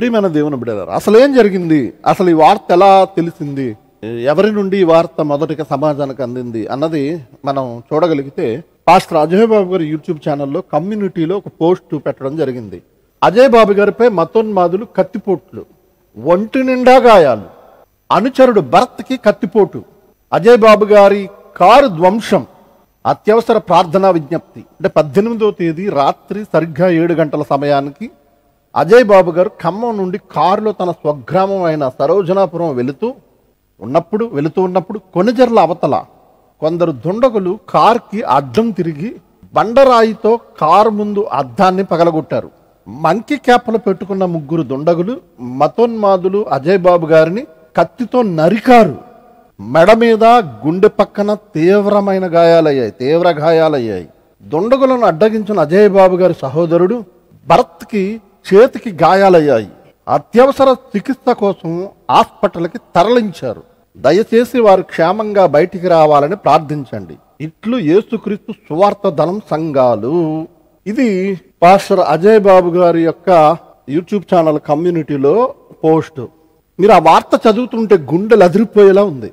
ప్రియమైన దేవుని బిడ్డలారా అసలు ఏం జరిగింది అసలు ఈ వార్త ఎలా తెలిసింది ఎవరి నుండి ఈ వార్త మొదటిగా సమాజానికి అందింది అన్నది మనం చూడగలిగితే పాస్టర్ అజయ్ బాబు గారి యూట్యూబ్ ఛానల్లో కమ్యూనిటీలో ఒక పోస్ట్ పెట్టడం జరిగింది అజయ్ బాబు గారిపై మతోన్మాదులు కత్తిపోట్లు ఒంటి నిండా గాయాలు అనుచరుడు భరత్కి కత్తిపోటు అజయ్ బాబు గారి కారు ధ్వంసం అత్యవసర ప్రార్థనా విజ్ఞప్తి అంటే పద్దెనిమిదో తేదీ రాత్రి సరిగ్గా ఏడు గంటల సమయానికి అజయ్ బాబు గారు ఖమ్మం నుండి కారులో తన స్వగ్రామం అయిన సరోజనాపురం వెళుతూ ఉన్నప్పుడు వెళుతూ ఉన్నప్పుడు కొనిజర్ల అవతల కొందరు దుండగులు కార్కి అడ్డం తిరిగి బండరాయితో కారు ముందు అద్దాన్ని పగలగొట్టారు మంకి క్యాపలు పెట్టుకున్న ముగ్గురు దుండగులు మతోన్మాదులు అజయ్ బాబు గారిని కత్తితో నరికారు మెడ మీద గుండె పక్కన తీవ్రమైన గాయాలయ్యాయి తీవ్ర గాయాలయ్యాయి దుండగులను అడ్డగించిన అజయ్ బాబు గారి సహోదరుడు భరత్కి చేతికి గాయాలయ్యాయి అత్యవసర చికిత్స కోసం హాస్పిటల్కి తరలించారు దయచేసి వారు క్షేమంగా బయటికి రావాలని ప్రార్థించండి ఇట్లు యేసుక్రీస్తు సువార్త దళం సంఘాలు ఇది పాస్టర్ అజయ్ బాబు గారి యొక్క యూట్యూబ్ ఛానల్ కమ్యూనిటీలో పోస్ట్ మీరు ఆ వార్త చదువుతుంటే గుండెలు అదిరిపోయేలా ఉంది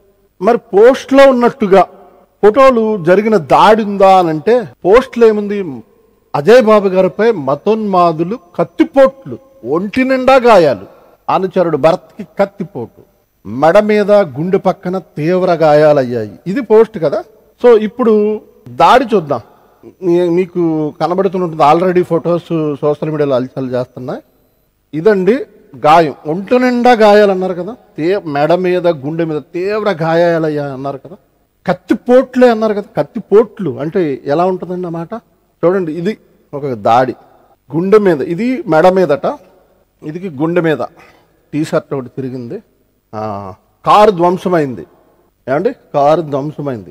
మరి పోస్ట్లో ఉన్నట్టుగా ఫోటోలు జరిగిన దాడి ఉందా అని అంటే పోస్ట్లో ఏముంది అజయ్ బాబు గారిపై మతోన్మాదులు కత్తిపోట్లు ఒంటి నిండా గాయాలు అనుచరుడు భరత్కి కత్తిపోటు మెడ మీద గుండె పక్కన తీవ్ర గాయాలయ్యాయి ఇది పోస్ట్ కదా సో ఇప్పుడు దాడి చూద్దాం మీ- మీకు కనబడుతున్నట్టు ఆల్రెడీ ఫొటోస్ సోషల్ మీడియాలో అలచలు చేస్తున్నాయి ఇదండి గాయం ఒంటి నిండా గాయాలు అన్నారు కదా తే మెడ మీద గుండె మీద తీవ్ర గాయాలయ్యా అన్నారు కదా కత్తిపోట్లే అన్నారు కదా కత్తిపోట్లు అంటే ఎలా ఉంటుందండి అన్నమాట చూడండి ఇది ఒక దాడి గుండె మీద ఇది మెడ మీదట ఇది గుండె మీద టీ షర్ట్ ఒకటి తిరిగింది ఆ, కారు ధ్వంసమైంది ఏమండి కారు ధ్వంసమైంది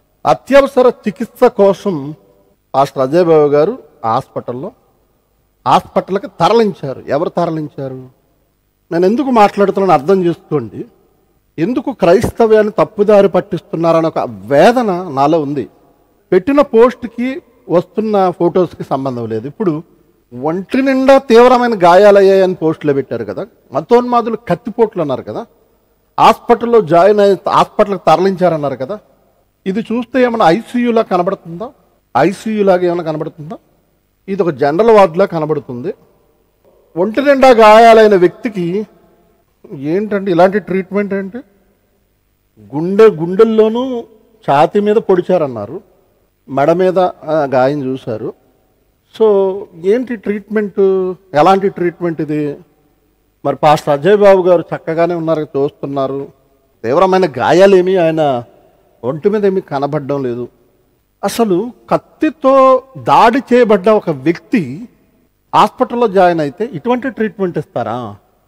అత్యవసర చికిత్స కోసం పాస్టర్ అజయ్ బాబు గారు హాస్పిటల్లో హాస్పిటల్కి తరలించారు ఎవరు తరలించారు నేను ఎందుకు మాట్లాడుతున్నాను అర్థం చేసుకోండి ఎందుకు క్రైస్తవ్యాన్ని తప్పుదారి పట్టిస్తున్నారని ఒక వేదన నాలో ఉంది పెట్టిన పోస్ట్కి వస్తున్న ఫొటోస్కి సంబంధం లేదు ఇప్పుడు ఒంటి నిండా తీవ్రమైన గాయాలయ్యాయని పోస్టులో పెట్టారు కదా మతోన్మాదులు కత్తిపోట్లు అన్నారు కదా హాస్పిటల్లో జాయిన్ అయ్యి హాస్పిటల్కి తరలించారన్నారు కదా ఇది చూస్తే ఏమైనా ఐసీయూలా కనబడుతుందా ఐసీయూ లాగా ఏమైనా కనబడుతుందా ఇది ఒక జనరల్ వార్డులా కనబడుతుంది ఒంటి నిండా గాయాలైన వ్యక్తికి ఏంటంటే ఇలాంటి ట్రీట్మెంట్ ఏంటి గుండె గుండెల్లోనూ ఛాతి మీద పొడిచారన్నారు మెడ మీద ఆ, గాయం చూశారు సో ఏంటి ట్రీట్మెంట్ ఎలాంటి ట్రీట్మెంట్ ఇది మరి పాస్టర్ అజయ్ బాబు గారు చక్కగానే ఉన్నారు చూస్తున్నారు తీవ్రమైన గాయాలేమీ ఆయన ఒంటి మీద ఏమీ కనబడడం లేదు అసలు కత్తితో దాడి చేయబడ్డ ఒక వ్యక్తి హాస్పిటల్లో జాయిన్ అయితే ఇటువంటి ట్రీట్మెంట్ ఇస్తారా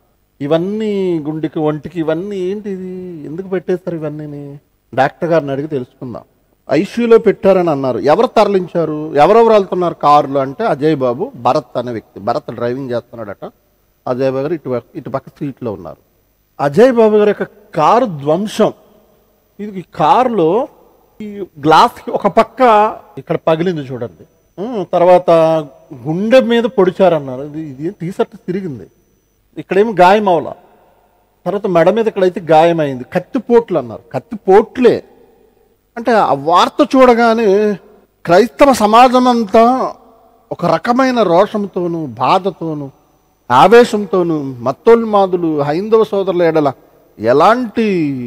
ఇవన్నీ గుండెకి ఒంటికి ఇవన్నీ ఏంటి ఇది ఎందుకు పెట్టేస్తారు ఇవన్నీ డాక్టర్ గారిని అడిగి తెలుసుకుందాం ఐసీయూలో పెట్టారని అన్నారు ఎవరు తరలించారు ఎవరెవరు వెళ్తున్నారు కారులో అంటే అజయ్ బాబు భరత్ అనే వ్యక్తి భరత్ డ్రైవింగ్ చేస్తున్నాడట అజయ్ బాబు గారు ఇటు ఇటు పక్క సీట్లో ఉన్నారు అజయ్ బాబు గారి యొక్క కారు ధ్వంసం ఇది ఈ కారులో ఈ గ్లాస్ ఒక పక్క ఇక్కడ పగిలింది చూడండి ఉమ్, తర్వాత గుండె మీద పొడిచారన్నారు ఇది ఇది టీ షర్ట్ తిరిగింది ఇక్కడేమి గాయం అవల తర్వాత మెడ మీద ఇక్కడైతే గాయమైంది కత్తిపోట్లు అన్నారు కత్తిపోట్లే అంటే ఆ వార్త చూడగానే క్రైస్తవ సమాజం అంతా ఒక రకమైన రోషంతోనూ బాధతోనూ ఆవేశంతోనూ మత్తోన్మాదులు హైందవ సోదరుల ఎడల ఎలాంటి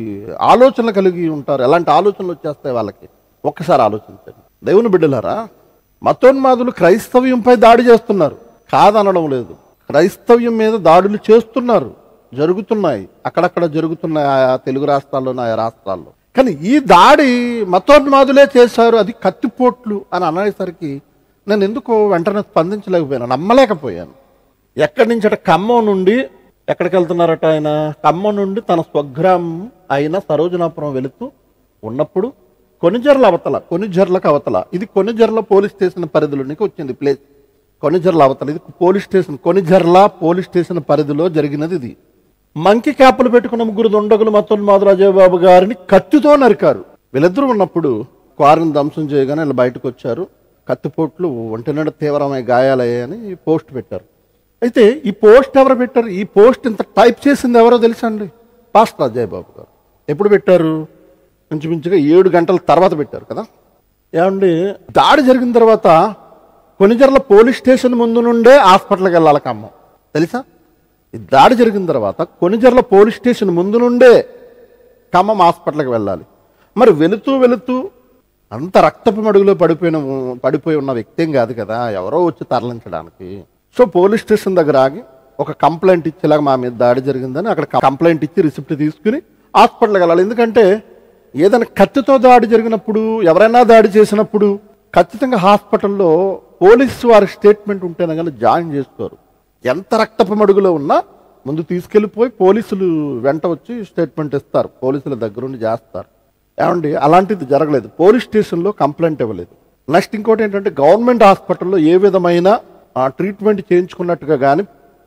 ఆలోచనలు కలిగి ఉంటారు ఎలాంటి ఆలోచనలు వచ్చేస్తాయి వాళ్ళకి ఒక్కసారి ఆలోచించండి దేవుని బిడ్డలారా మతోన్మాదులు క్రైస్తవ్యంపై దాడి చేస్తున్నారు కాదనడం లేదు క్రైస్తవ్యం మీద దాడులు చేస్తున్నారు జరుగుతున్నాయి అక్కడక్కడ జరుగుతున్నాయి ఆయా తెలుగు రాష్ట్రాల్లోని ఆయా రాష్ట్రాల్లో కానీ ఈ దాడి మతోన్మాదులే చేశారు అది కత్తిపోట్లు అని అనేసరికి నేను ఎందుకో వెంటనే స్పందించలేకపోయాను నమ్మలేకపోయాను ఎక్కడి నుంచి అట ఖమ్మం నుండి ఎక్కడికి వెళ్తున్నారట ఆయన ఖమ్మం నుండి తన స్వగ్రామం అయిన సరోజనాపురం వెళుతూ ఉన్నప్పుడు కొనిజర్ల అవతల కొనిజర్లకు అవతల ఇది కొనిజర్ల పోలీస్ స్టేషన్ పరిధిలోనికి వచ్చింది ప్లేస్ కొనిజర్ల అవతల ఇది police station Konijerla police station పరిధిలో జరిగినది ఇది మంకి క్యాపులు పెట్టుకున్న ముగ్గురు దొండగులు మతోన్మాదులు అజయ్ బాబు గారిని కత్తితో నరికారు వీళ్ళిద్దరూ ఉన్నప్పుడు కారుని ధ్వంసం చేయగానే వీళ్ళు బయటకు వచ్చారు కత్తిపోట్లు ఒంటి నిండా తీవ్రమైన గాయాలయ్యాయని పోస్ట్ పెట్టారు అయితే ఈ పోస్ట్ ఎవరు పెట్టారు ఈ పోస్ట్ ఇంత టైప్ చేసింది ఎవరో తెలుసా అండి పాస్టర్ అజయ్ బాబు గారు ఎప్పుడు పెట్టారు ఇంచుమించుగా ఏడు గంటల తర్వాత పెట్టారు కదా ఏమండి దాడి జరిగిన తర్వాత కొనిజర్ల పోలీస్ స్టేషన్ ముందు నుండే హాస్పిటల్కి వెళ్ళాలి ఖమ్మం తెలుసా ఈ దాడి జరిగిన తర్వాత కొనిజర్ల పోలీస్ స్టేషన్ ముందు నుండే ఖమ్మం హాస్పిటల్కి వెళ్ళాలి మరి వెళుతూ వెళుతూ అంత రక్తపు మడుగులో పడిపోయిన పడిపోయి ఉన్న వ్యక్తి ఏం కాదు కదా ఎవరో వచ్చి తరలించడానికి సో పోలీస్ స్టేషన్ దగ్గర ఆగి ఒక కంప్లైంట్ ఇచ్చేలాగా మా మీద దాడి జరిగిందని అక్కడ కంప్లైంట్ ఇచ్చి రిసిప్ట్ తీసుకుని హాస్పిటల్కి వెళ్ళాలి ఎందుకంటే ఏదైనా కత్తితో దాడి జరిగినప్పుడు ఎవరైనా దాడి చేసినప్పుడు ఖచ్చితంగా హాస్పిటల్లో పోలీసు వారి స్టేట్మెంట్ ఉంటేనే కానీ జాయిన్ చేసుకోరు ఎంత రక్తపు మడుగులో ఉన్నా ముందు తీసుకెళ్ళిపోయి పోలీసులు వెంట వచ్చి స్టేట్మెంట్ ఇస్తారు పోలీసుల దగ్గరుండి చేస్తారు ఏమండి అలాంటిది జరగలేదు పోలీస్ స్టేషన్లో కంప్లైంట్ ఇవ్వలేదు నెక్స్ట్ ఇంకోటి ఏంటంటే గవర్నమెంట్ హాస్పిటల్లో ఏ విధమైన ఆ, ట్రీట్మెంట్ చేయించుకున్నట్టుగా కానీ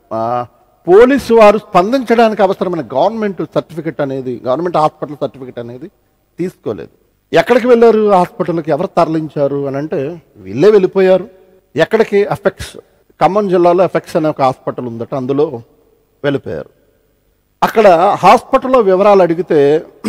పోలీసు వారు స్పందించడానికి అవసరమైన గవర్నమెంట్ సర్టిఫికెట్ అనేది గవర్నమెంట్ హాస్పిటల్ సర్టిఫికెట్ అనేది తీసుకోలేదు ఎక్కడికి వెళ్ళారు హాస్పిటల్కి ఎవరు తరలించారు అని అంటే వీళ్ళే వెళ్ళిపోయారు ఎక్కడికి అఫెక్ట్స్ ఖమ్మం జిల్లాలో ఎఫెక్ట్స్ అనే ఒక హాస్పిటల్ ఉందట అందులో వెళ్ళిపోయారు అక్కడ హాస్పిటల్లో వివరాలు అడిగితే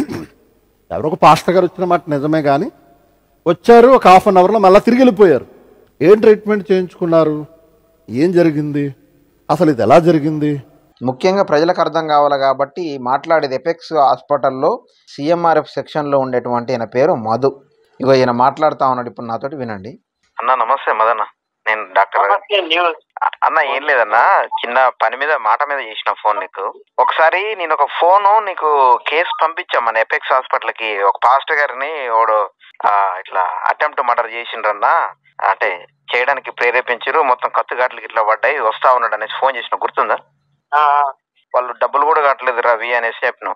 ఎవరో ఒక పాస్టర్ గారు వచ్చిన మాట నిజమే కానీ వచ్చారు ఒక హాఫ్ అన్ అవర్లో మళ్ళీ తిరిగి వెళ్ళిపోయారు ఏం ట్రీట్మెంట్ చేయించుకున్నారు ఏం జరిగింది అసలు ఇది ఎలా జరిగింది ముఖ్యంగా ప్రజలకు అర్థం కావాలి కాబట్టి మాట్లాడేది ఎపెక్స్ హాస్పిటల్లో సిఎంఆర్ఎఫ్ సెక్షన్లో ఉండేటువంటి ఈయన పేరు మధు ఇగో ఈయన మాట్లాడుతా ఉన్నాడు ఇప్పుడు నాతోటి వినండి అన్న నమస్తే మదన్న నేను డాక్టర్ అన్న ఏం లేదన్నా చిన్న పని మీద మాట మీద చేసిన ఫోన్ నీకు ఒకసారి నేను ఒక ఫోన్ నీకు కేసు పంపించా మన ఎపెక్స్ హాస్పిటల్ కి ఒక పాస్టర్ గారిని వాడు ఆ, ఇట్లా అటెంప్ట్ మర్డర్ చేసిండ్రన్నా అంటే చేయడానికి ప్రేరేపించారు మొత్తం కత్తుగాట్లకి ఇట్లా పడ్డాయి వస్తా ఉన్నాడు అనేసి ఫోన్ చేసిన గుర్తుందా వాళ్ళు డబ్బులు కూడా కట్టలేదు రవి అనేసి చెప్పిన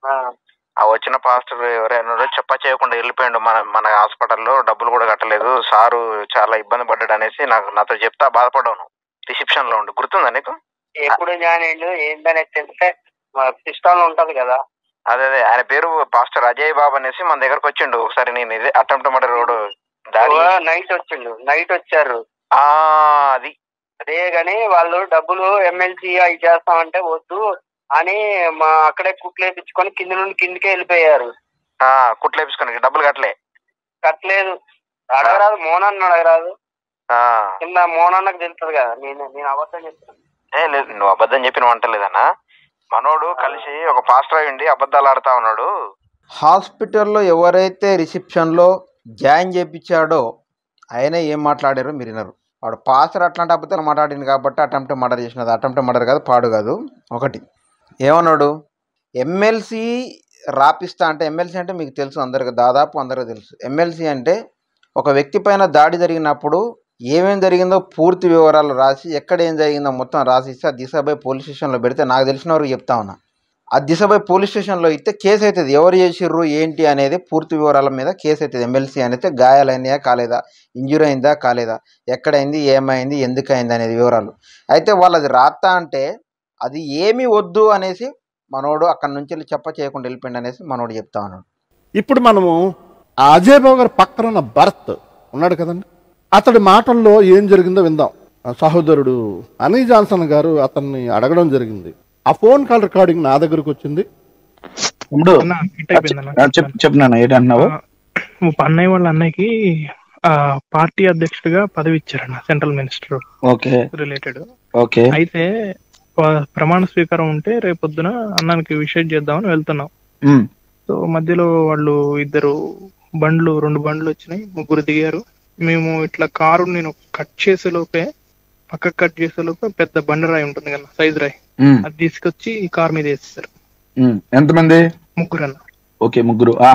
ఆ వచ్చిన పాస్టర్ ఎవరైనా చెప్ప చేయకుండా వెళ్ళిపోయిండు మన మన హాస్పిటల్లో డబ్బులు కూడా కట్టలేదు సారు చాలా ఇబ్బంది పడ్డాడు అనేసి నాకు నాతో చెప్తా బాధపడవు రిసెప్షన్ లో ఉండి గుర్తుందా నీకు ఎప్పుడు జాయిన్ అయ్యిండు ఏంటనేది తెలిస్తే సిస్టమ్ లో ఉంటది కదా అదే అదే ఆయన పేరు పాస్టర్ అజయ్ బాబు అనేసి మన దగ్గరకు వచ్చిండు ఒకసారి నేను ఇదే అటెంప్ట్ మర్డర్ రోడ్ దాడి నైట్ వచ్చిండు నైట్ వచ్చారు ఆ అది అదే గాని వాళ్ళు డబ్బులు ఎమ్మెల్సీ అవి చేస్తామంటే వద్దు అని మా అక్కడే కుట్లేపించుకొని కింద నుండి కిందకే వెళ్ళిపోయారు ఆ కుట్లేపించుకోనికి డబ్బులు కట్టలే కట్టలేదు అడగరాదు మోనాన్ని అడగరాదు ఆ కింద మోనాన్నకు తెలుస్తుంది కదా నేను నేను అబద్ధం చెప్తాను ఏ లేదు నువ్వు అబద్ధం చెప్పిన వంటలేదన్నా మనోడు కలిసి ఒక పాస్టర్ అయి ఉండి అబద్ధాలు ఆడుతా ఉన్నాడు హాస్పిటల్లో ఎవరైతే రిసెప్షన్లో జాయిన్ చేయించాడో ఆయన ఏం మాట్లాడారో మీరు వినరు వాడు పాస్టర్ అట్లాంటి అబద్ధాలు మాట్లాడింది కాబట్టి అటెంప్ట్ మర్డర్ చేసినది అటెంప్ట్ మర్డర్ కాదు పాడు కాదు ఒకటి ఏమన్నాడు ఎమ్మెల్సీ రాపిస్తా అంటే ఎమ్మెల్సీ అంటే మీకు తెలుసు అందరికి దాదాపు అందరికీ తెలుసు ఎమ్మెల్సీ అంటే ఒక వ్యక్తి పైన దాడి జరిగినప్పుడు ఏమేం జరిగిందో పూర్తి వివరాలు రాసి ఎక్కడ ఏం జరిగిందో మొత్తం రాసిస్తే ఆ దిశపై పోలీస్ స్టేషన్లో పెడితే నాకు తెలిసిన వరకు చెప్తా ఉన్నా ఆ దిశపై పోలీస్ స్టేషన్లో ఇస్తే కేసు అవుతుంది ఎవరు చేసిర్రు ఏంటి అనేది పూర్తి వివరాల మీద కేసు అవుతుంది ఎమ్మెల్సీ అనేది గాయాలైందా కాలేదా ఇంజురీ అయిందా కాలేదా ఎక్కడైంది ఏమైంది ఎందుకు అయింది అనేది వివరాలు అయితే వాళ్ళది రాత్తా అంటే అది ఏమీ వద్దు అనేసి మనోడు అక్కడి నుంచి వెళ్ళి చెప్ప చేయకుండా వెళ్ళిపోయింది అనేసి మనోడు చెప్తా ఉన్నాడు ఇప్పుడు మనము ఆ అజయ్ బాబు గారి పక్కన ఉన్న భరత్ ఉన్నాడు కదండి అతడి మాటల్లో ఏం జరిగిందో విందాం ఆ సహోదరుడు అనీ జాన్సన్ గారు అతన్ని అడగడం జరిగింది ఆ ఫోన్ కాల్ రికార్డింగ్ నా దగ్గరకు వచ్చింది తమ్ముడు అన్న హిట్ అయిపోయిందన్న ఆ, చెప్పు చెప్పు నాన్న ఏంటన్నావు ఆ, అన్నయ్య వాళ్ళ అన్నయ్యకి ఆ పార్టీ అధ్యక్షుడిగా పదవి ఇచ్చారన్న central minister okay related okay అయితే వా- ప్రమాణ స్వీకారం ఉంటే రేపొద్దున అన్నానికి విషయం చేద్దామని వెళ్తున్నాం ఉమ్, సో మధ్యలో వాళ్ళు ఇద్దరు బండ్లు రెండు బండ్లు వచ్చినాయి ముగ్గురు దిగారు మేము ఇట్లా కారు నేను కట్ చేసే లోపే పక్కకు కట్ చేసే లోపే పెద్ద బండి రాయి ఉంటుంది కదా సైజ్ రాయి ఉమ్, అది తీసుకొచ్చి ఈ కార్ మీద వేసేసారు ఉమ్. ఎంతమంది ముగ్గురు అన్న ఓకే ముగ్గురు ఆ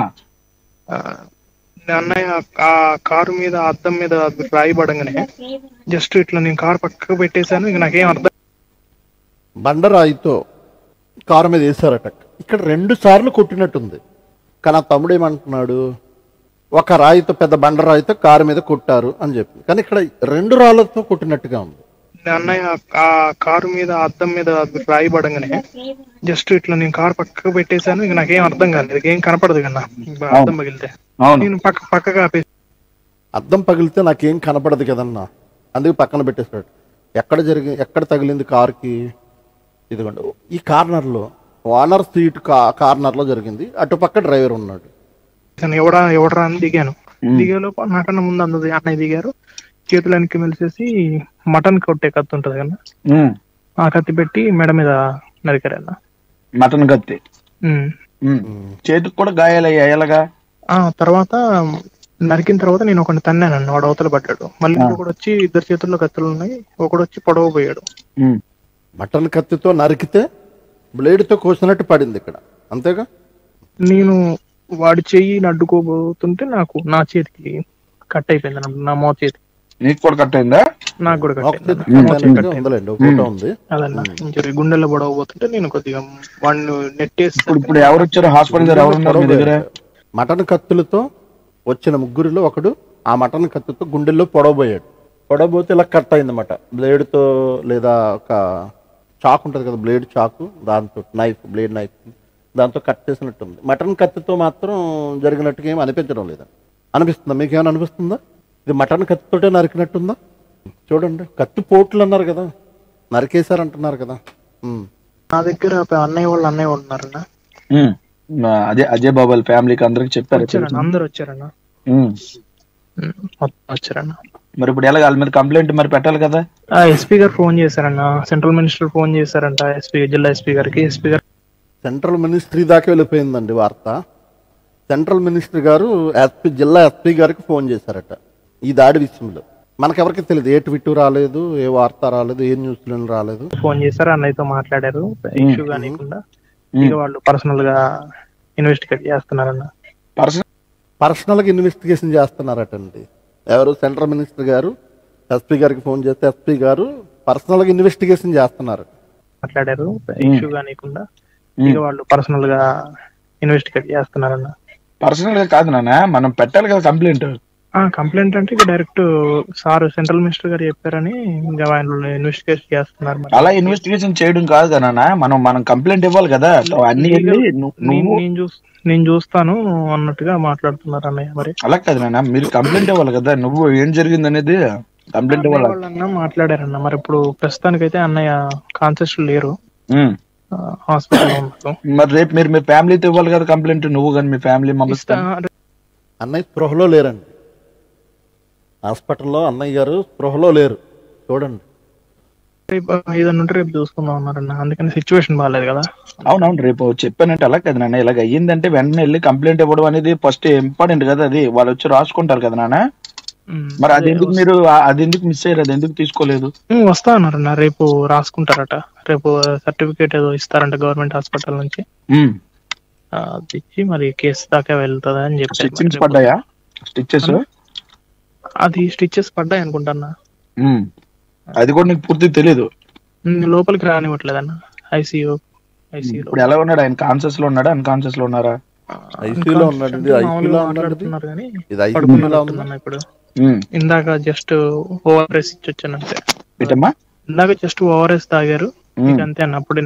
ఆ, అన్నయ్య ఆ కారు మీద ఆ అద్దం మీద రాయి పడంగానే జస్ట్ ఇట్లా నేను కారు పక్కకు పెట్టేశాను ఇక నాకేం అర్థం బండరాయితో కారు మీద వేశారట ఇక్కడ రెండు సార్లు కొట్టినట్టుంది కానీ ఆ తమ్ముడు ఏమంటున్నాడు ఒక రాయితో పెద్ద బండరాయితో కారు మీద కొట్టారు అని చెప్పి కానీ ఇక్కడ రెండు రాళ్లతో కొట్టినట్టుగా ఉంది అన్నయ్య ఆ కారు మీద ఆ అద్దం మీద రాయి పడంగానే జస్ట్ ఇట్లా నేను కారు పక్కకు పెట్టేశాను ఇక నాకేం అర్థం కాలేదు ఏం కనపడదు కన్నా అద్దం పగిలితే అవును నేను పక్క పక్కగా ఆపేసి అద్దం పగిలితే నాకేం కనపడదు కదన్నా అందుకు పక్కన పెట్టేశాడు ఎక్కడ జరిగి ఎక్కడ తగిలింది కారుకి ఇదిగోండి ఈ కార్నర్లో ఓనర్ సీట్ కా కార్నర్లో జరిగింది అటుపక్క డ్రైవర్ ఉన్నాడు నేను ఎవడా ఎవడరా అని దిగాను దిగే లోపల నాకన్నా ముందు అందది అన్నయ్య దిగారు చేతులు వెనక్కి మెలిసేసి మటన్ కొట్టే కత్తి ఉంటది కదా ఉమ్. ఆ కత్తి పెట్టి మెడ మీద నరికారు అన్న మటన్ కత్తి ఉమ్. ఉమ్. చేతికి కూడా గాయాలయ్యాయి ఎలాగా ఆ తర్వాత నరికిన తర్వాత నేను ఒకటి తన్నాను వాడు అవతల పడ్డాడు మళ్ళీ ఇంకొకటి వచ్చి ఇద్దరు చేతుల్లో కత్తులు ఉన్నాయి ఒకడు వచ్చి పొడవ పోయాడు ఉమ్. మటన్ కత్తితో నరికితే బ్లేడ్తో కోసినట్టు పడింది ఇక్కడ అంతేగా నేను వాడి చెయ్యి అడ్డుకోబోతుంటే నాకు నా చేతికి కట్ అయిపోయింది అన్నమాట, నా మో చేతి నీకు కూడా కట్ అయిందా నాకు కూడా కట్ ఒక అయింది చేతికి కట్టడానికి ఉందిలేండి ఒక ఫోటో ఉంది అదన్న ఇంజరీ గుండెల్లో పడవబోతుంటే నేను కొద్దిగా వాడిని నెట్టేసి ఇప్పుడు ఇప్పుడు ఎవరు వచ్చారు హాస్పిటల్ దగ్గర ఎవరు ఉన్నారు మీ దగ్గర మటన్ కత్తులతో వచ్చిన ముగ్గురిలో ఒకడు ఆ మటన్ కత్తితో గుండెల్లో పొడవబోయాడు పొడవబోతే ఇలా కట్ అయిందన్నమాట బ్లేడ్తో లేదా ఒక చాకు ఉంటుంది కదా బ్లేడ్ చాకు దాంతో నైఫ్ బ్లేడ్ నైఫ్ దాంతో కట్ చేసినట్టుంది మటన్ కత్తితో మాత్రం జరిగినట్టుగా ఏం అనిపించడం లేదా అనిపిస్తుందా మీకు ఏమైనా అనిపిస్తుందా ఇది మటన్ కత్తితోటే నరికినట్టుందా చూడండి కత్తి పోట్లు అన్నారు కదా నరికేశారు అంటున్నారు కదా ఉమ్. నా దగ్గర అన్నయ్య వాళ్ళు అన్నయ్య వాళ్ళు ఉన్నారన్న ఉమ్. ఆ, అదే అజయ్ బాబాల్ ఫ్యామిలీకి అందరికి చెప్పారు వచ్చారన్న అందరు వచ్చారన్న ఉమ్. ఉమ్, మొత్తం వచ్చారన్న మరి ఇప్పుడు ఎలా వాళ్ళ మీద కంప్లైంట్ మరి పెట్టాలి కదా ఆ ఎస్పీ గారు ఫోన్ చేశారన్న సెంట్రల్ మినిస్టర్ ఫోన్ చేశారంట ఎస్పీ జిల్లా ఎస్పీ గారికి ఎస్పీ గారు సెంట్రల్ మినిస్ట్రీ దాకా వెళ్ళిపోయిందండి వార్త సెంట్రల్ మినిస్టర్ గారు ఎస్పీ జిల్లా ఎస్పీ గారికి ఫోన్ చేశారట ఈ దాడి విషయంలో మనకెవరికి తెలియదు ఏ ట్విట్ రాలేదు ఏ వార్త రాలేదు ఏ న్యూస్లో రాలేదు ఫోన్ చేశారు అన్నయ్యతో మాట్లాడారు ఇష్యూ కానికుండా ఇక వాళ్ళు పర్సనల్ గా ఇన్వెస్టిగేట్ చేస్తున్నారన్న పర్సనల్ పర్సనల్గా ఇన్వెస్టిగేషన్ చేస్తున్నారటండి ఎవరు సెంట్రల్ మినిస్టర్ గారు ఎస్పీ గారికి ఫోన్ చేస్తే ఎస్పీ గారు పర్సనల్గా ఇన్వెస్టిగేషన్ చేస్తున్నారు మాట్లాడారు ఇష్యూ కానికుండా ఇక వాళ్ళు పర్సనల్ గా ఇన్వెస్టిగేట్ చేస్తున్నారన్న పర్సనల్ గా కాదు నాన్న మనం పెట్టాలి కదా కంప్లైంట్ ఆ కంప్లైంట్ అంటే ఇక డైరెక్ట్ సార్ సెంట్రల్ మినిస్టర్ గారు చెప్పారని ఇంకా వాళ్ళు ఇన్వెస్టిగేట్ చేస్తున్నారు మరి అలా ఇన్వెస్టిగేషన్ చేయడం కాదు కదా నాన్న మనం మనం కంప్లైంట్ ఇవ్వాలి కదా అన్ని వెళ్ళి ను- నేను నువ్వు నేను చూస్ నేను చూస్తాను అన్నట్టుగా మాట్లాడుతున్నారు అన్నయ్య మరి అలా కాదు నాన్న మీరు కంప్లైంట్ ఇవ్వాలి కదా నువ్వు ఏం జరిగింది అనేది కంప్లైంట్ ఇవ్వాలి వాళ్ళన్న మాట్లాడారన్న మరి ఇప్పుడు ప్రస్తుతానికైతే అన్నయ్య కాన్షియస్ లేరు ఉమ్. హాస్పిటల్ ఉన్నారు మరి రేపు మీరు మీ ఫ్యామిలీతో ఇవ్వాలి కదా కంప్లైంట్ నువ్వు కానీ మీ ఫ్యామిలీ మెంబర్స్ ఇస్తా అన్నయ్య స్పృహలో లేరండి హాస్పిటల్లో అన్నయ్య గారు స్పృహలో లేరు చూడండి రేపు ఏదన్నా ఉంటే రేపు చూసుకుందాం అన్నారన్న అందుకని సిచ్యువేషన్ బాగాలేదు కదా అవునవును రేపు చెప్పానంటే అలా కదా నాన్న ఇలాగ అయ్యిందంటే వెంటనే వెళ్ళి కంప్లైంట్ ఇవ్వడం అనేది ఫస్ట్ ఇంపార్టెంట్ కదా అది వాళ్ళు వచ్చి రాసుకుంటారు కదా నాన్న ఉమ్, మరి అది ఎందుకు మీరు ఆ- అది ఎందుకు మిస్ అయ్యారు అది ఎందుకు తీసుకోలేదు ఉమ్, వస్తా అన్నారన్న రేపు రాసుకుంటారట రేపు సర్టిఫికేట్ ఏదో ఇస్తారంట గవర్నమెంట్ హాస్పిటల్ నుంచి ఉమ్. ఆ, అది ఇచ్చి మరి కేసు దాకా వెళ్తుంది అని చెప్పారు మరి స్టిచ్చింగ్స్ రేపు. పడ్డాయా స్టిచ్చెస్ అది స్టిచెస్ పడ్డాయి అనుకుంటాన్నా అది కూడా నీకు పూర్తి తెలియదు ఉమ్, లోపలికి రానివ్వట్లేదన్న ఐసీయూ ఐసీయూలో ఇప్పుడు ఎలా ఉన్నాడు ఆయన కాన్షియస్ లో ఉన్నాడా అన్కాన్షియస్ లో ఉన్నారా ఐసీయూలో ఉన్నాడు ఇది ఐసీయూలో ఉన్నాడు మాట్లాడుతున్నారు కానీ ఇది ఐసీయూలో ఉంది పడుకున్నట్టున్నా ఇప్పుడు ఇందాక జస్ట్ ఓఆర్ఎస్ ఇచ్చి వచ్చాను అంతే ఏంటమ్మా ఇందాక జస్ట్ ఓఆర్ఎస్ తాగారు ఉమ్. ఇక అంతే అన్న అప్పుడు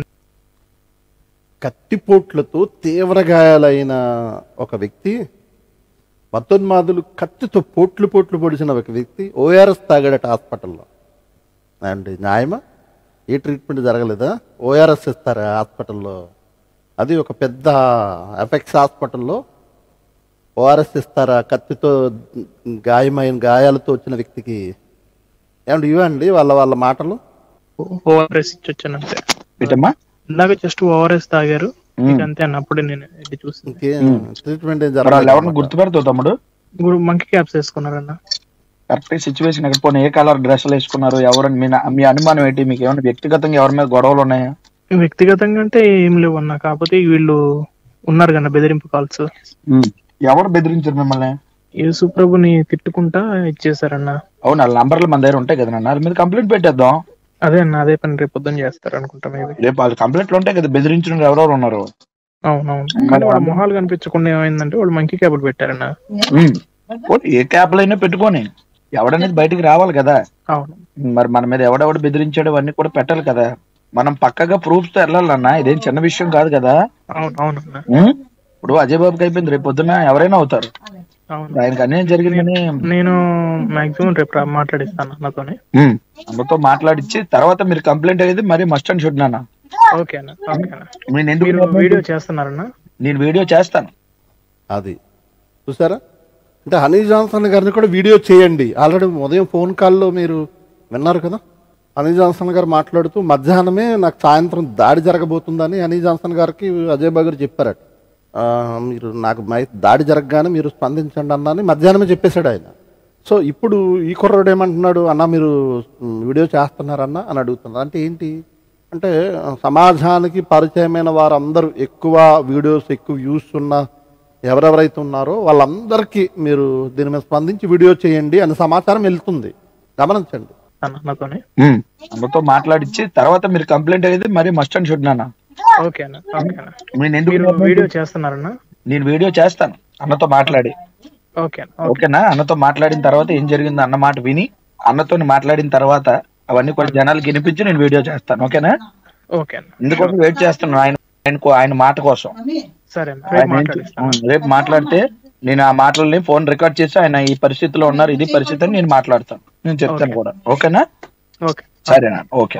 కత్తిపోట్లతో తీవ్ర గాయాలైన ఒక వ్యక్తి మతోన్మాదులు కత్తితో పోట్లు పోట్లు పొడిచిన ఒక వ్యక్తి ఓఆర్ఎస్ తాగాడట హాస్పిటల్లో అండి న్యాయమా ఏ ట్రీట్మెంట్ జరగలేదా ఓఆర్ఎస్ ఇస్తారా హాస్పిటల్లో అది ఒక పెద్ద ఎఫెక్ట్స్ హాస్పిటల్లో ఓఆర్ఎస్ ఇస్తారా కత్తితో గాయమైన గాయాలతో వచ్చిన వ్యక్తికి ఏమండి ఇవ్వండి వాళ్ళ వాళ్ళ మాటలు ఓఆర్ఎస్ ఇచ్చి వచ్చాను అంతే ఏంటమ్మా ఇందాక జస్ట్ ఓఆర్ఎస్ తాగారు ఉమ్. ఇక అంతే అన్న అప్పుడే నేను వెళ్ళి చూసి ఇంకేం ట్రీట్మెంట్ ఏం మరి వాళ్ళు ఎవరిని జరగలేదు గుర్తుపెడతావు తమ్ముడు ఇప్పుడు మంకీ క్యాప్స్ వేసుకున్నారన్న కరెక్ట్ సిచ్యువేషన్ ఎక్కడ పోనీ ఏ కలర్ డ్రెస్సులు వేసుకున్నారు ఎవరని మీ నా- మీ అనుమానం ఏంటి మీకు ఏమైనా వ్యక్తిగతంగా ఎవరి మీద గొడవలు ఉన్నాయా వ్యక్తిగతంగా అంటే ఏం లేవు అన్న కాకపోతే వీళ్ళు ఉన్నారు కదా బెదిరింపు కాల్స్ ఎవరు బెదిరించారు మిమ్మల్ని యేసుప్రభుని తిట్టుకుంటా ఇచ్చేసారన్న అవును వాళ్ళ నంబర్లు మన దగ్గర ఉంటాయి కదా నాన్న వాళ్ళ మీద కంప్లైంట్ పెట్టేద్దాం అదే అన్న అదే పని రేపు పొద్దున్న చేస్తారు అనుకుంటా మేబీ రేపు వాళ్ళ కంప్లైంట్లు ఉంటాయి కదా బెదిరించిన వాళ్ళు ఎవరెవరు ఉన్నారు అవునవును కానీ వాళ్ళ మొహాలు కనిపించకుండా ఏమైందంటే వాళ్ళు మంకీ క్యాబులు పెట్టారన్న ఉమ్. పోనీ ఏ క్యాప్లు అయినా పెట్టుకొని ఎవడనేది బయటికి రావాలి కదా అవును మరి మన మీద ఎవడెవడు బెదిరించాడు అవన్నీ కూడా పెట్టాలి కదా మనం పక్కగా ప్రూఫ్స్ తో వెళ్ళాలన్నా ఇదేం చిన్న విషయం కాదు కదా అవును అవునన్న ఉమ్? ఇప్పుడు అజయ్ బాబుకి అయిపోయింది రేపు పొద్దున ఎవరైనా అవుతారు అవును ఆయనకు అన్యాయం జరిగిందని నేను మాక్సిమం రేపు రా- మాట్లాడిస్తాను నాతోని ఉమ్, అందరితో మాట్లాడిచ్చి తర్వాత మీరు కంప్లైంట్ అనేది మరి మస్ట్ అండ్ షుడ్ నాన్న ఓకే అన్న ఓకే అన్న నేను ఎందుకు మీరు వీడియో చేస్తున్నారన్నా నేను వీడియో చేస్తాను అది చూసారా అంటే హనీ జాన్సన్ గారిని కూడా వీడియో చేయండి ఆల్రెడీ ఉదయం ఫోన్ కాల్లో మీరు విన్నారు కదా హనీ జాన్సన్ గారు మాట్లాడుతూ మధ్యాహ్నమే నాకు సాయంత్రం దాడి జరగబోతుందని హనీ జాన్సన్ గారికి అజయ్ బాబు చెప్పారట ఆ, మీరు నాకు మై- దాడి జరగగానే మీరు స్పందించండి అన్న అని మధ్యాహ్నమే చెప్పేశాడు ఆయన సో ఇప్పుడు ఈ కుర్రోడు ఏమంటున్నాడు అన్న మీరు మ్, వీడియో చేస్తున్నారన్న అని అడుగుతున్నారు అంటే ఏంటి అంటే ఆ, సమాజానికి పరిచయమైన వారందరూ ఎక్కువ వీడియోస్ ఎక్కువ వ్యూస్ ఉన్న ఎవరెవరైతే ఉన్నారో వాళ్ళందరికీ మీరు దీని మీద స్పందించి వీడియో చేయండి అని సమాచారం వెళ్తుంది గమనించండి అన్న నాతోని ఉమ్, అందరితో మాట్లాడిచ్చి తర్వాత మీరు కంప్లైంట్ అనేది మరి మస్ట్ అండ్ షుడ్ నాన్న ఓకే అన్న ఓకే అన్న నేను ఎందుకు మీరు వీడియో చేస్తున్నారన్నా నేను వీడియో చేస్తాను అన్నతో మాట్లాడి ఓకే అన్న ఓకే ఓకేనా అన్నతో మాట్లాడిన తర్వాత ఏం జరిగింది అన్న మాట విని అన్నతో మాట్లాడిన తర్వాత అవన్నీ కొన్ని జనాలకి వినిపించి నేను వీడియో చేస్తాను ఓకేనా ఓకే అన్న ఎందుకోసం వెయిట్ చేస్తున్నాను ఆయన ఆయనకు ఆయన మాట కోసం సరే అన్న రేపు ఆయన ఏం- మాట్లాడిస్తాను ఉమ్, రేపు మాట్లాడితే నేను ఆ మాటలని ఫోన్ రికార్డ్ చేసి ఆయన ఈ పరిస్థితిలో ఉన్నారు ఇది పరిస్థితి అని నేను మాట్లాడతాను నేను చెప్తాను కూడా ఓకేనా ఓకే సరేనా ఓకే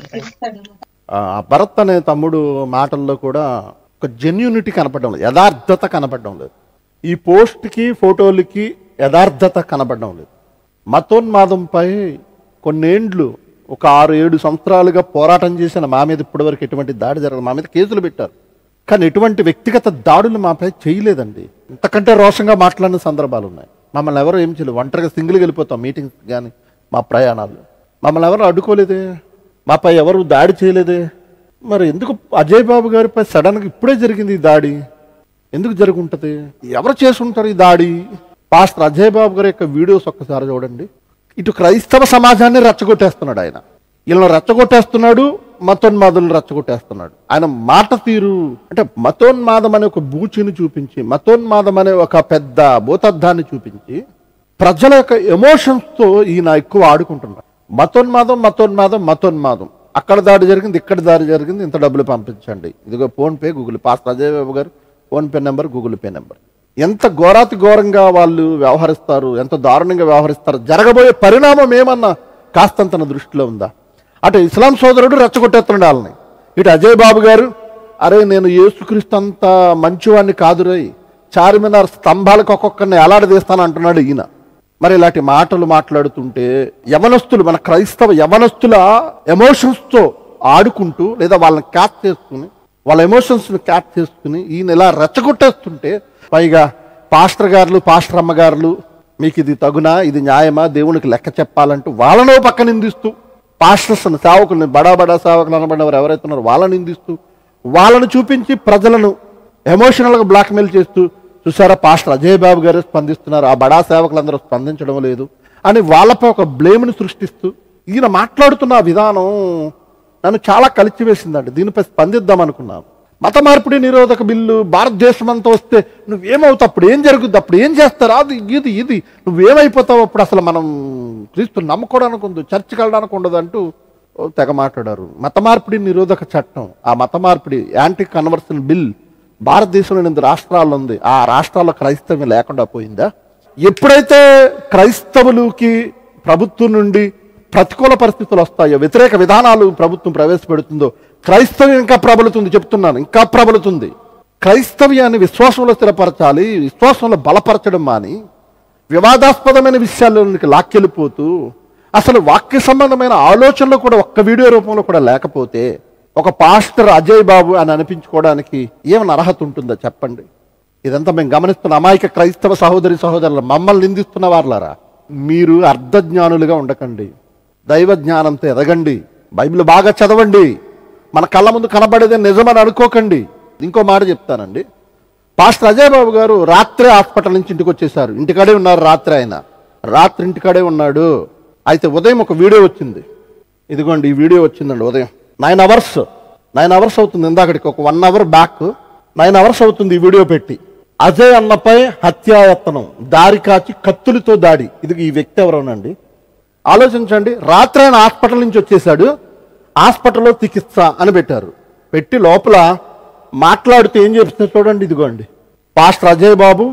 ఆ భరత్ అనే తమ్ముడు మాటల్లో కూడా ఒక జెన్యూనిటీ కనపడడం లేదు యథార్థత కనపడడం లేదు ఈ పోస్ట్కి ఫోటోలకి యథార్థత కనపడడం లేదు మతోన్మాదంపై కొన్నేండ్లు ఒక ఆరు ఏడు సంవత్సరాలుగా పోరాటం చేసిన మా మీద ఇప్పటివరకు ఎటువంటి దాడి జరగదు మా మీద కేసులు పెట్టారు కానీ ఎటువంటి వ్యక్తిగత దాడులు మాపై చేయలేదండి ఇంతకంటే రోషంగా మాట్లాడిన సందర్భాలు ఉన్నాయి మమ్మల్ని ఎవరు ఏం చేయలేదు ఒంటరిగా సింగిల్గా వెళ్ళిపోతాం మీటింగ్స్ కానీ మా ప్రయాణాలు మమ్మల్ని ఎవరు అడ్డుకోలేదే మాపై ఎవరు దాడి చేయలేదే మరి ఎందుకు అజయ్ బాబు గారిపై సడన్గా ఇప్పుడే జరిగింది ఈ దాడి ఎందుకు జరుగుంటది ఎవరు చేసుంటారు ఈ దాడి పాస్టర్ అజయ్ బాబు గారి యొక్క వీడియోస్ ఒక్కసారి చూడండి ఇటు క్రైస్తవ సమాజాన్ని రెచ్చగొట్టేస్తున్నాడు ఆయన వీళ్ళని రెచ్చగొట్టేస్తున్నాడు మతోన్మాదులను రెచ్చగొట్టేస్తున్నాడు ఆయన మాట తీరు అంటే మతోన్మాదం అనే ఒక బూచిని చూపించి మతోన్మాదం అనే ఒక పెద్ద భూతద్దాన్ని చూపించి ప్రజల యొక్క ఎమోషన్స్తో ఈయన ఎక్కువ ఆడుకుంటున్నాడు మతోన్మాదం మతోన్మాదం మతోన్మాదం అక్కడ దాడి జరిగింది ఇక్కడ దాడి జరిగింది ఇంత డబ్బులు పంపించండి ఇదిగో ఫోన్ పే గూగుల్ పాస్ Ajay Babu garu PhonePe number Google Pay number ఎంత ఘోరాతి ఘోరంగా వాళ్ళు వ్యవహరిస్తారు ఎంత దారుణంగా వ్యవహరిస్తారు జరగబోయే పరిణామం ఏమన్నా కాస్తంత తన దృష్టిలో ఉందా అటు ఇస్లాం సోదరుడు రెచ్చగొట్టేస్తున్నాడు వాళ్ళని ఇటు అజయ్ బాబు గారు అరే నేను యేసుక్రీస్తు అంత మంచివాడిని కాదురై చార్మినార్ స్తంభాలకు ఒక్కొక్కరిని ఎలాడదీస్తాను అంటున్నాడు ఈయన మరి ఇలాంటి మాటలు మాట్లాడుతుంటే యవనస్తులు మన క్రైస్తవ యవనస్తుల ఎమోషన్స్తో ఆడుకుంటూ లేదా వాళ్ళని క్యాచ్ చేసుకుని వాళ్ళ ఎమోషన్స్ని క్యాచ్ చేసుకుని ఈయన ఇలా రెచ్చగొట్టేస్తుంటే పైగా పాస్టర్ గారులు పాస్టర్ అమ్మగారులు మీకు ఇది తగునా ఇది న్యాయమా దేవునికి లెక్క చెప్పాలంటూ వాళ్ళనో పక్క నిందిస్తూ పాస్టర్స్ సేవకుల్ని బడా బడా సేవకులు అనబడినవారు ఎవరైతే ఉన్నారో వాళ్ళని నిందిస్తూ వాళ్ళను చూపించి ప్రజలను ఎమోషనల్గా బ్లాక్మెయిల్ చేస్తూ చూసారా పాస్టర్ అజయ్ బాబు గారు స్పందిస్తున్నారు ఆ బడా సేవకులందరూ స్పందించడం లేదు అని వాళ్ళపై ఒక బ్లేమ్ని సృష్టిస్తూ ఈయన మాట్లాడుతున్న ఆ విధానం నన్ను చాలా కలిచివేసిందండి దీనిపై స్పందిద్దాం అనుకున్నాను మత మార్పిడి నిరోధక బిల్లు భారతదేశం అంతా వస్తే నువ్వేమవుతావు అప్పుడు ఏం జరుగుద్ది అప్పుడు ఏం చేస్తారు అది ఇది ఇది నువ్వేమైపోతావు అప్పుడు అసలు మనం క్రీస్తు నమ్ముకోవడానికి ఉంది చర్చికి వెళ్ళడానికి ఉండదు అంటూ ఓ తెగ మాట్లాడారు మత మార్పిడి నిరోధక చట్టం ఆ మత మార్పిడి యాంటీ కన్వర్షన్ బిల్ భారతదేశంలో ఎనిమిది రాష్ట్రాల్లో ఉంది ఆ రాష్ట్రాల్లో క్రైస్తవ్యం లేకుండా పోయిందా ఎప్పుడైతే క్రైస్తవులకి ప్రభుత్వం నుండి ప్రతికూల పరిస్థితులు వస్తాయో వ్యతిరేక విధానాలు ప్రభుత్వం ప్రవేశపెడుతుందో క్రైస్తవ్యం ఇంకా ప్రబలుతుంది చెప్తున్నాను ఇంకా ప్రబలుతుంది క్రైస్తవ్యాన్ని విశ్వాసంలో స్థిరపరచాలి విశ్వాసంలో బలపరచడం మాని వివాదాస్పదమైన విషయాల్లోనికి లాక్కెళ్ళిపోతూ అసలు వాక్య సంబంధమైన ఆలోచనలు కూడా ఒక్క వీడియో రూపంలో కూడా లేకపోతే ఒక పాస్టర్ అజయ్ బాబు అని అనిపించుకోవడానికి ఏమైనా అర్హత ఉంటుందో చెప్పండి ఇదంతా మేము గమనిస్తున్న అమాయక క్రైస్తవ సహోదరి సహోదరులు మమ్మల్ని నిందిస్తున్న వాళ్ళారా మీరు అర్ధజ్ఞానులుగా ఉండకండి దైవ జ్ఞానంతో ఎదగండి బైబిల్ బాగా చదవండి మన కళ్ళ ముందు కనబడేదే నిజమని అనుకోకండి ఇంకో మాట చెప్తానండి పాస్టర్ అజయ్ బాబు గారు రాత్రే హాస్పిటల్ నుంచి ఇంటికి వచ్చేసారు ఇంటికాడే ఉన్నారు రాత్రి ఆయన రాత్రి ఇంటికాడే ఉన్నాడు అయితే ఉదయం ఒక వీడియో వచ్చింది ఇదిగోండి ఈ వీడియో వచ్చిందండి ఉదయం నైన్ అవర్స్ నైన్ అవర్స్ అవుతుంది ఇందాకడికి ఒక one hour back nine hours అవుతుంది ఈ వీడియో పెట్టి అజయ్ అన్నపై హత్యాయత్నం దారి కాచి కత్తులతో దాడి ఇది ఈ వ్యక్తి ఎవరోనండి ఆలోచించండి రాత్రి ఆయన హాస్పిటల్ నుంచి వచ్చేసాడు హాస్పిటల్లో చికిత్స అని పెట్టారు పెట్టి లోపల మాట్లాడుతూ ఏం చెప్తున్నారు చూడండి ఇదిగోండి pastor Ajay Babu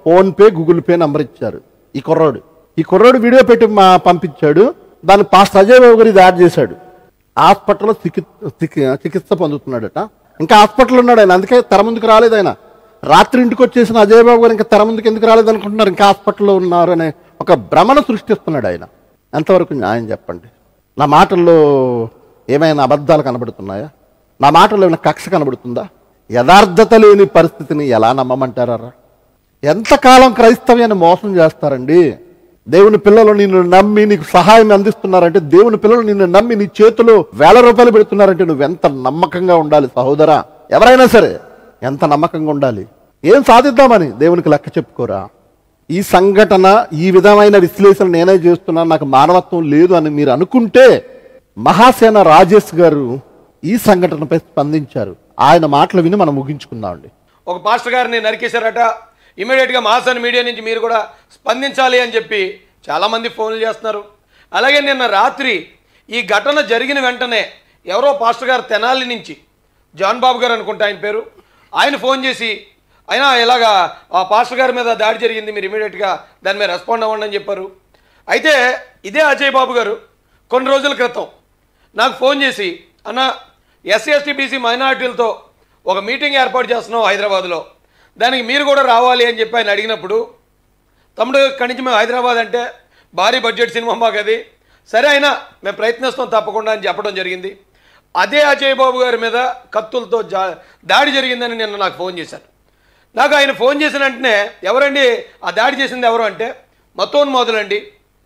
PhonePe Google Pay number ఇచ్చారు ఈ కుర్రాడు ఈ కుర్రాడు వీడియో పెట్టి మా పంపించాడు దాన్ని పాస్టర్ అజయ్ బాబు గారు ఇది యాడ్ చేశాడు హాస్పిటల్లో చికిత్స చికి- చికిత్స పొందుతున్నాడట ఇంకా హాస్పిటల్ ఉన్నాడు ఆయన అందుకే తెర ముందుకు రాలేదు ఆయన రాత్రి ఇంటికి వచ్చేసిన అజయ్ బాబు గారు ఇంకా తెర ముందుకు ఎందుకు రాలేదు అనుకుంటున్నారు ఇంకా హాస్పిటల్లో ఉన్నారు అనే ఒక భ్రమను సృష్టిస్తున్నాడు ఆయన ఎంతవరకు న్యాయం చెప్పండి నా మాటల్లో ఏమైనా అబద్ధాలు కనబడుతున్నాయా నా మాటల్లో ఏమైనా కక్ష కనబడుతుందా యథార్థత లేని పరిస్థితిని ఎలా నమ్మమంటారా ఎంతకాలం క్రైస్తవ్యాన్ని మోసం చేస్తారండి దేవుని పిల్లలు నిన్ను నమ్మి నీకు సహాయం అందిస్తున్నారంటే దేవుని పిల్లలు నిన్ను నమ్మి నీ చేతిలో వేల రూపాయలు పెడుతున్నారంటే నువ్వెంత నమ్మకంగా ఉండాలి సహోదరా ఎవరైనా సరే ఎంత నమ్మకంగా ఉండాలి ఏం సాధిద్దామని దేవునికి లెక్క చెప్పుకోరా ఈ సంఘటన ఈ విధమైన విశ్లేషణ నేనే చేస్తున్నాను నాకు మానవత్వం లేదు అని మీరు అనుకుంటే మహాసేన రాజేష్ గారు ఈ సంఘటనపై స్పందించారు ఆయన మాటలు విని మనం ముగించుకుందామండి ఒక పాస్టర్ గారిని నరికేశారట ఇమీడియట్గా మహాసన్ మీడియా నుంచి మీరు కూడా స్పందించాలి అని చెప్పి చాలామంది ఫోన్లు చేస్తున్నారు అలాగే నిన్న రాత్రి ఈ ఘటన జరిగిన వెంటనే ఎవరో పాస్టర్ గారు తెనాలి నుంచి జాన్ బాబు గారు అనుకుంటా ఆయన పేరు ఆయన ఫోన్ చేసి అయినా ఇలాగా ఆ పాస్టర్ గారి మీద దాడి జరిగింది మీరు ఇమీడియట్గా దాని మీద రెస్పాండ్ అవ్వండి అని చెప్పారు అయితే ఇదే అజయ్ బాబు గారు కొన్ని రోజుల క్రితం నాకు ఫోన్ చేసి అన్న ఎస్సీ ఎస్టీ బీసీ మైనారిటీలతో ఒక మీటింగ్ ఏర్పాటు చేస్తున్నాం హైదరాబాద్లో దానికి మీరు కూడా రావాలి అని చెప్పి ఆయన అడిగినప్పుడు తమ్ముడు ఇక్కడి నుంచి మేము హైదరాబాద్ అంటే భారీ బడ్జెట్ సినిమా మాకు అది సరే అయినా మేము ప్రయత్నిస్తాం తప్పకుండా అని చెప్పడం జరిగింది అదే అజయ్ బాబు గారి మీద కత్తులతో జా దాడి జరిగిందని నిన్న నాకు ఫోన్ చేశారు నాకు ఆయన ఫోన్ చేసిన వెంటనే ఎవరండి ఆ దాడి చేసింది ఎవరు అంటే మతోన్మాదులండి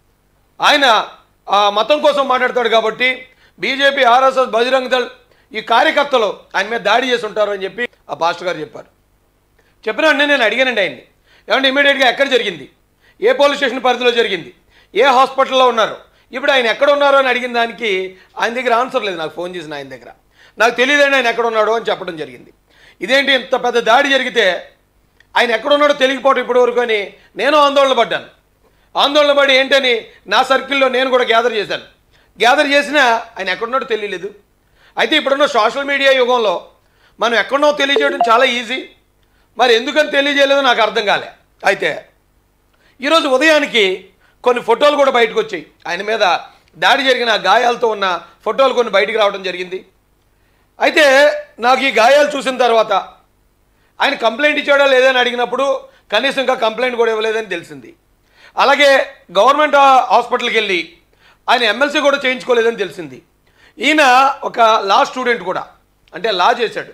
ఆయన ఆ మతం కోసం మాట్లాడతాడు కాబట్టి బీజేపీ ఆర్ఎస్ఎస్ బజరంగ్ దళ్ ఈ కార్యకర్తలు ఆయన మీద దాడి చేసి ఉంటారు అని చెప్పి ఆ పాస్టర్ గారు చెప్పారు చెప్పిన వెంటనే నేను అడిగానండి ఆయన్ని ఏమంటే ఇమీడియట్గా ఎక్కడ జరిగింది ఏ పోలీస్ స్టేషన్ పరిధిలో జరిగింది ఏ హాస్పిటల్లో ఉన్నారు ఇప్పుడు ఆయన ఎక్కడ ఉన్నారు అని అడిగిన దానికి ఆయన దగ్గర ఆన్సర్ లేదు నాకు ఫోన్ చేసిన ఆయన దగ్గర నాకు తెలియదండి ఆయన ఎక్కడ ఉన్నాడో అని చెప్పడం జరిగింది ఇదేంటి ఇంత పెద్ద దాడి జరిగితే ఆయన ఎక్కడ ఉన్నాడో తెలియకపోవడం ఇప్పటి వరకు అని నేను ఆందోళన పడ్డాను ఆందోళన పడి ఏంటని నా సర్కిల్లో నేను కూడా గ్యాదర్ చేశాను గ్యాదర్ చేసినా ఆయన ఎక్కడున్నాడో తెలియలేదు అయితే ఇప్పుడున్న సోషల్ మీడియా యుగంలో మనం ఎక్కడున్నో తెలియజేయడం చాలా ఈజీ మరి ఎందుకని తెలియజేయలేదో నాకు అర్థం కాలే అయితే ఈరోజు ఉదయానికి కొన్ని ఫోటోలు కూడా బయటకు వచ్చాయి ఆయన మీద దాడి జరిగిన గాయాలతో ఉన్న ఫోటోలు కొన్ని బయటికి రావడం జరిగింది అయితే నాకు ఈ గాయాలు చూసిన తర్వాత ఆయన కంప్లైంట్ ఇచ్చాడో లేదని అడిగినప్పుడు కనీసం ఇంకా కంప్లైంట్ కూడా ఇవ్వలేదని తెలిసింది అలాగే గవర్నమెంట్ హాస్పిటల్కి వెళ్ళి ఆయన ఎమ్మెల్సీ కూడా చేయించుకోలేదని తెలిసింది ఈయన ఒక లా స్టూడెంట్ కూడా అంటే లా చేశాడు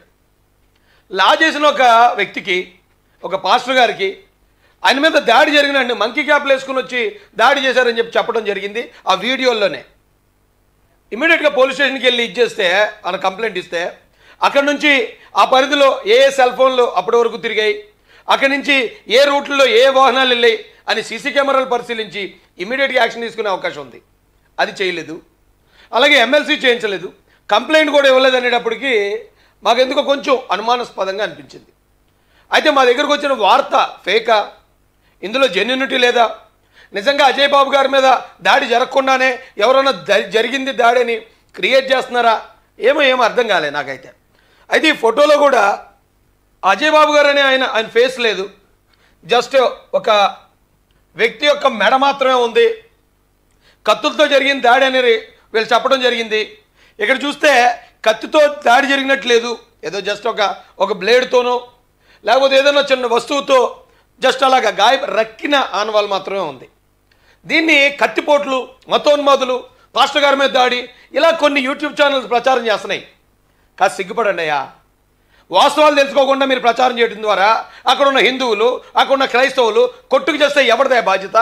లా చేసిన ఒక వ్యక్తికి ఒక పాస్టర్ గారికి ఆయన మీద దాడి జరిగిన మంకీ క్యాప్లు వేసుకుని వచ్చి దాడి చేశారని చెప్పి చెప్పడం జరిగింది ఆ వీడియోల్లోనే ఇమీడియట్గా పోలీస్ స్టేషన్కి వెళ్ళి ఇచ్చేస్తే ఆయన కంప్లైంట్ ఇస్తే అక్కడ నుంచి ఆ పరిధిలో ఏ ఏ సెల్ ఫోన్లు అప్పటి వరకు తిరిగాయి అక్కడి నుంచి ఏ రూట్లలో ఏ వాహనాలు వెళ్ళాయి అని సీసీ కెమెరాలు పరిశీలించి ఇమీడియట్గా యాక్షన్ తీసుకునే అవకాశం ఉంది అది చేయలేదు అలాగే ఎమ్మెల్సీ చేయించలేదు కంప్లైంట్ కూడా ఇవ్వలేదు అనేటప్పటికీ మాకు ఎందుకో కొంచెం అనుమానాస్పదంగా అనిపించింది అయితే మా దగ్గరకు వచ్చిన వార్త ఫేకా ఇందులో జెన్యునిటీ లేదా నిజంగా అజయ్ బాబు గారి మీద దాడి జరగకుండానే ఎవరైనా ద- జరిగింది దాడి అని క్రియేట్ చేస్తున్నారా ఏమో ఏమో అర్థం కాలే నాకైతే అయితే ఈ ఫోటోలో కూడా అజయ్ బాబు గారు అనే ఆయన ఆయన ఫేస్ లేదు జస్ట్ ఒక వ్యక్తి యొక్క మెడ మాత్రమే ఉంది కత్తులతో జరిగిన దాడి అనేది వీళ్ళు చెప్పడం జరిగింది ఇక్కడ చూస్తే కత్తితో దాడి జరిగినట్లేదు ఏదో జస్ట్ ఒక ఒక బ్లేడ్తోనో లేకపోతే ఏదైనా చిన్న వస్తువుతో జస్ట్ అలాగా గాయ రక్కిన ఆనవాళ్ళు మాత్రమే ఉంది దీన్ని కత్తిపోట్లు మతోన్మాదులు పాస్టర్ గారి మీద దాడి ఇలా కొన్ని యూట్యూబ్ ఛానల్స్ ప్రచారం చేస్తున్నాయి కాస్త సిగ్గుపడండి అయ్యా వాస్తవాలు తెలుసుకోకుండా మీరు ప్రచారం చేయడం ద్వారా అక్కడ ఉన్న హిందువులు అక్కడ ఉన్న క్రైస్తవులు కొట్టుకు చేస్తే ఎవరిదే బాధ్యత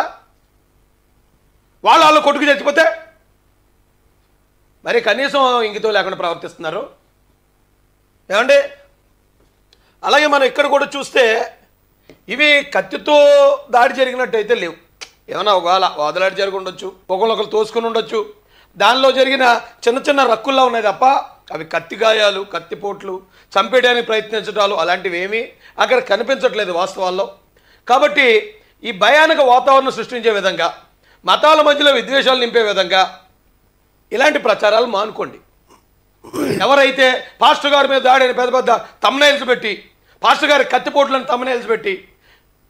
వాళ్ళు వాళ్ళు కొట్టుకు చచ్చిపోతే మరి కనీసం ఇంగితో లేకుండా ప్రవర్తిస్తున్నారు ఏమండి అలాగే మనం ఇక్కడ కూడా చూస్తే ఇవి కత్తితో దాడి జరిగినట్టయితే లేవు ఏమన్నా ఒకవేళ వాదలాడి జరిగి ఉండొచ్చు ఒకళ్ళొకరు తోసుకుని ఉండొచ్చు దానిలో జరిగిన చిన్న చిన్న రక్కుల్లా ఉన్నాయి తప్ప అవి కత్తి గాయాలు కత్తిపోట్లు చంపేయడానికి ప్రయత్నించడాలు అలాంటివి ఏమీ అక్కడ కనిపించట్లేదు వాస్తవాల్లో కాబట్టి ఈ భయానక వాతావరణం సృష్టించే విధంగా మతాల మధ్యలో విద్వేషాలు నింపే విధంగా ఇలాంటి ప్రచారాలు మానుకోండి ఎవరైతే పాస్టర్ గారి మీద దాడిని పెద్ద పెద్ద తమ్నైల్స్ పెట్టి పాస్టర్ గారి కత్తిపోట్లను తమ్నైల్స్ పెట్టి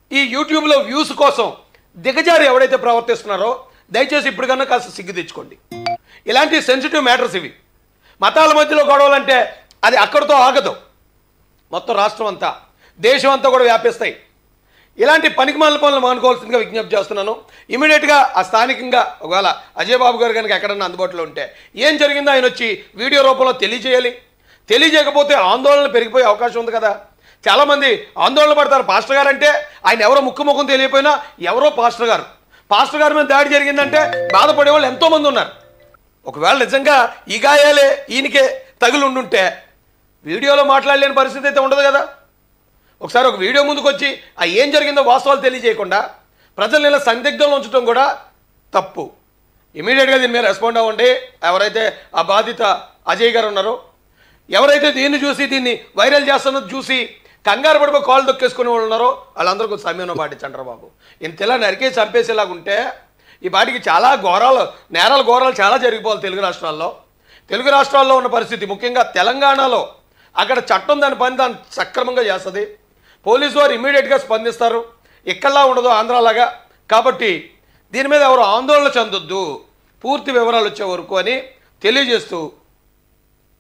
ఈ యూట్యూబ్లో వ్యూస్ కోసం దిగజారి ఎవడైతే ప్రవర్తిస్తున్నారో దయచేసి ఇప్పటికన్నా కాస్త సిగ్గు తెచ్చుకోండి ఇలాంటి సెన్సిటివ్ మ్యాటర్స్ ఇవి మతాల మధ్యలో గొడవలంటే అది అక్కడితో ఆగదు మొత్తం రాష్ట్రం అంతా దేశం అంతా కూడా వ్యాపిస్తాయి ఇలాంటి పనికిమాల పనులు మానుకోవాల్సిందిగా విజ్ఞప్తి చేస్తున్నాను ఇమీడియట్గా ఆ స్థానికంగా ఒకవేళ అజయ్ బాబు గారు కనుక ఎక్కడన్నా అందుబాటులో ఉంటే ఏం జరిగిందో ఆయన వచ్చి వీడియో రూపంలో తెలియజేయాలి తెలియజేయకపోతే ఆందోళన పెరిగిపోయే అవకాశం ఉంది కదా చాలామంది ఆందోళన పడతారు పాస్టర్ గారు అంటే ఆయన ఎవరో ముక్కు ముఖం తెలియపోయినా ఎవరో పాస్టర్ గారు పాస్టర్ గారి మీద దాడి జరిగిందంటే బాధపడే వాళ్ళు ఎంతోమంది ఉన్నారు ఒకవేళ నిజంగా ఈ గాయాలే ఈయనకే తగిలి ఉండుంటే వీడియోలో మాట్లాడలేని పరిస్థితి అయితే ఉండదు కదా ఒకసారి ఒక వీడియో ముందుకు వచ్చి ఆ ఏం జరిగిందో వాస్తవాలు తెలియజేయకుండా ప్రజల్ని ఇలా సందిగ్ధంలో ఉంచడం కూడా తప్పు ఇమీడియట్గా దీని మీద రెస్పాండ్ అవ్వండి ఎవరైతే ఆ బాధిత అజయ్ గారు ఉన్నారో ఎవరైతే దీన్ని చూసి దీన్ని వైరల్ చేస్తున్నది చూసి కంగారు పడిపోయి కాళ్ళు దొక్కేసుకునే వాళ్ళు ఉన్నారో వాళ్ళందరూ కొంచెం సమయంలో పాటించండి రా బాబు ఇంత ఇలా నరికే చంపేసేలాగా ఉంటే ఈ పాటికి చాలా ఘోరాలు నేరాల ఘోరాలు చాలా జరిగిపోవాలి తెలుగు రాష్ట్రాల్లో తెలుగు రాష్ట్రాల్లో ఉన్న పరిస్థితి ముఖ్యంగా తెలంగాణలో అక్కడ చట్టం దాని పని దాన్ని సక్రమంగా చేస్తుంది పోలీసు వారు ఇమీడియట్గా స్పందిస్తారు ఎక్కడలా ఉండదు ఆంధ్రాలాగా కాబట్టి దీని మీద ఎవరు ఆందోళన చెందొద్దు పూర్తి వివరాలు వచ్చే వరకు అని తెలియజేస్తూ